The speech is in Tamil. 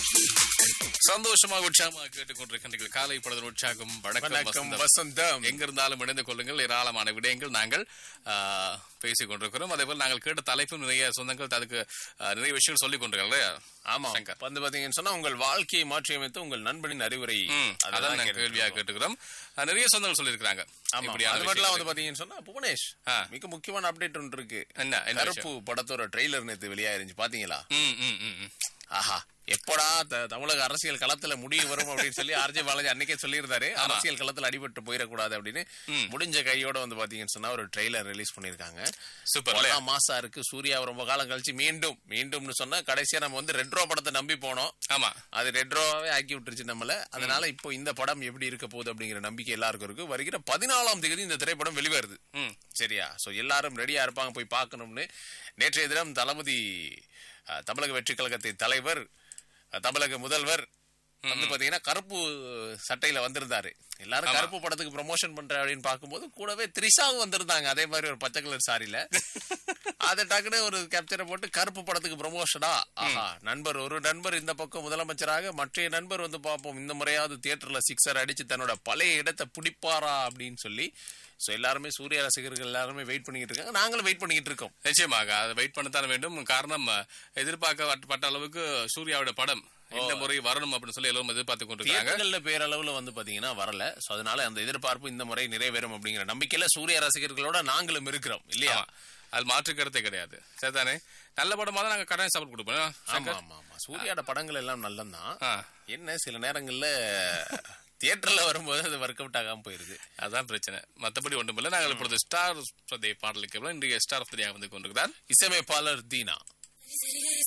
சந்தோஷமாக உற்சாகமாக கேட்டுக்கொண்டிருக்கின்றீர்கள் காலை பொழுது உற்சாகம் வணக்கம் வணக்கம் வசந்தம். வசந்தம் எங்க இருந்தாலும் இணைந்து கொள்ளுங்கள் ஏராளமான விடயங்கள் நாங்கள் ஆ, பேசிக் கொண்டிருக்கிறோம் அதே போல நாங்கள் கேட்ட தலைப்பும் நிறைய சொந்தங்கள் அதுக்கு ஆ, நிறைய விஷயங்கள் சொல்லிக் கொண்டிருக்கிறோம் ஆமா சங்கர். வந்து பாத்தீங்கன்னு சொன்னா உங்கள் வாழ்க்கையை மாற்றியமைத்து உங்கள் நண்பனின் அறிவுரை ம், அதெல்லாம் அதான் நாங்கள் கேட்டுட்டு கேள்வியாக இருக்கோம். கேட்டுக்கிறோம் ஆ, நிறைய சொந்தங்கள் சொல்லியிருக்கிறாங்க ஆமா இப்படியான அது மட்டும் விஷயங்களை. வந்து பாத்தீங்கன்னு சொன்னா புவனேஷ் ஆ. மிக முக்கியமான அப்டேட் ஒன்று இருக்கு என்ன என்ன கருப்பு படத்தோட ட்ரெய்லர் நேத்து வெளியாயிருந்துச்சு பாத்தீங்களா ம், ம், ம், ம். ஆஹா எப்படா த- தமிழக அரசியல் களத்துல முடிவு வரும் அப்படின்னு சொல்லி ஆர்ஜே பாலாஜி அன்னைக்கே சொல்லியிருந்தாரு அரசியல் களத்துல அடிபட்டு போயிடக்கூடாது அப்படின்னு முடிஞ்ச கையோட வந்து பாத்தீங்கன்னு சொன்னா ஒரு ட்ரெய்லர் ரிலீஸ் பண்ணிருக்காங்க சூப்பர் இல்லையா? ஒன்னாம் மாசா இருக்கு சூர்யா ரொம்ப காலம் கழிச்சு மீண்டும் மீண்டும்னு சொன்னா கடைசியா நம்ம வந்து ரெட்ரோ படத்தை நம்பி போனோம் ஆமா அது ரெட்ரோவாவே ஆக்கி விட்டுருச்சு நம்மள அதனால இப்போ இந்த படம் எப்படி இருக்க போகுது அப்படிங்கிற நம்பிக்கை எல்லாருக்கும் இருக்கு வருகிற பதினாலாம் தேதி இந்த திரைப்படம் வெளிவருது ம் சரியா சோ எல்லாரும் ரெடியா இருப்பாங்க போய் பார்க்கணும்னு நேற்றைய தினம் தளபதி அஹ், தமிழக வெற்றி கழகத்தின் தலைவர் அஹ், தமிழக முதல்வர் வந்து பாத்தீங்கன்னா கருப்பு சட்டையில வந்திருந்தாரு எல்லாரும் கருப்பு படத்துக்கு ப்ரமோஷன் பண்ற அப்படின்னு பார்க்கும்போது கூடவே த்ரிஷாவும் வந்திருந்தாங்க அதே மாதிரி ஒரு பச்சை கலர் சாரியில அதை டக்குனு ஒரு கேப்சரை போட்டு கருப்பு படத்துக்கு ப்ரமோஷனா ஆஹா நண்பர் ஒரு நண்பர் இந்த பக்கம் முதலமைச்சராக மற்றைய நண்பர் வந்து பார்ப்போம் இந்த முறையாவது தியேட்டர்ல சிக்ஸர் அடிச்சு தன்னோட பழைய இடத்தை பிடிப்பாரா அப்படின்னு சொல்லி சோ எல்லாருமே சூர்யா ரசிகர்கள் எல்லாருமே வெயிட் பண்ணிக்கிட்டு இருக்காங்க நாங்களும் வெயிட் பண்ணிக்கிட்டு இருக்கோம் நிச்சயமாக அதை வெயிட் பண்ணத்தான் வேண்டும் காரணம் அஹ், எதிர்பார்க்கப்பட்ட அளவுக்கு சூர்யாவோட படம் இந்த முறை வரணும் அப்படின்னு சொல்லி எல்லாரும் எதிர்பார்த்து கொண்டிருக்காங்க தியேட்டர்கள்ல பேரளவுல வந்து பாத்தீங்கன்னா வரல சோ அதனால அந்த எதிர்பார்ப்பு இந்த முறை நிறைவேறும் அப்படிங்கிற நம்பிக்கையில சூர்யா ரசிகர்களோட நாங்களும் இருக்கிறோம் இல்லையா ஆமா. அது மாற்று கருத்தே கிடையாது சரிதானே நல்ல படமா தான் நாங்க கடன் சப்போர்ட் கொடுப்போம் ஆமா சங்கர்? ஆமா ஆமா சூர்யாட படங்கள் எல்லாம் நல்லதான் ஆ, என்ன சில நேரங்கள்ல தியேட்டர்ல வரும்போது அது ஒர்க் அவுட் ஆகாம போயிருது அதான் பிரச்சனை மத்தபடி ஒன்றுமில்லை நாங்கள் இப்பொழுது ஸ்டார் பாடலுக்கு இன்றைய ஸ்டார் ஆஃப் த வந்து கொண்டிருக்கிறார் இசையமைப்பாளர் தீனா